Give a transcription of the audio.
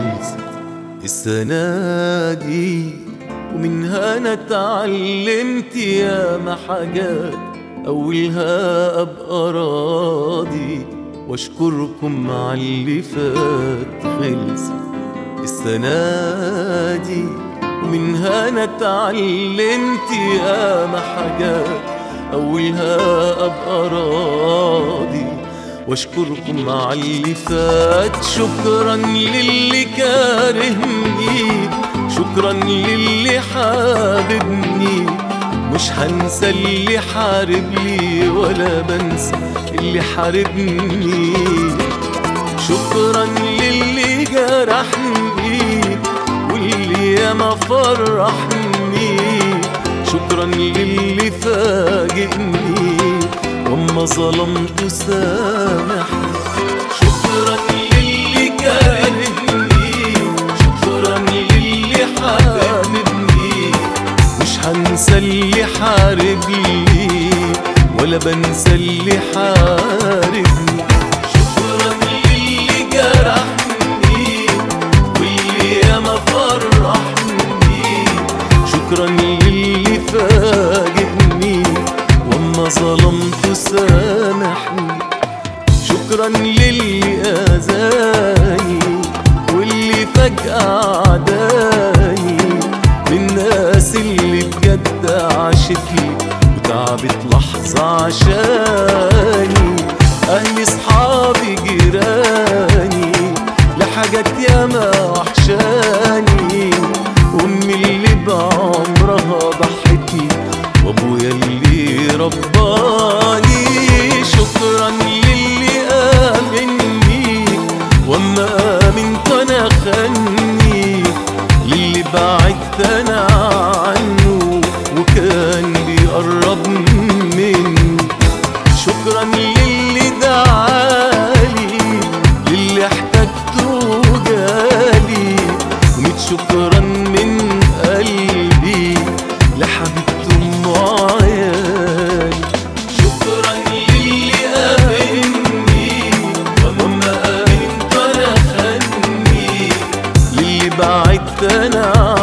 خلصت السنة دي ومنها أنا اتعلمت ياما حاجات أولها أبقى راضي وأشكركم على اللي فات خلصت السنة دي ومنها أنا اتعلمت ياما حاجات أولها أبقى راضي واشكركم على اللي فات شكرا للي كارهني شكرا للي حاببني مش هنسى اللي حارب لي ولا بنسى اللي حاربني شكرا للي جرحني واللي ياما فرحني شكرا للي فاجئني وما ظلمت سامحني شكرا للي كارهني شكرا للي حاربني مش هنسى اللي حارب لي ولا بنسى اللي حاربني شكرا للي جرحني واللي ياما فرحني شكرا للي فاجئني وما ظلمت سامحني شكرا للي اذاني واللي فجأة عداني للناس اللي بجد عاشتلي وتعبت لحظة عشاني أهلي صحابي جيراني لحاجات ياما وحشاني أمي اللي بعمرها ضحتلي وأبويا اللي رباني شكرا للي آمني وأما آمنت أنا خاني للي بعدت أنا عنه وكان بيقرب مني شكرا للي دعالي للي احتجته جالي وميت شكرا من قلبي لحبيبته ام وعيالي شكرا للي قابلني وما امنت انا خاني للي بعدت انا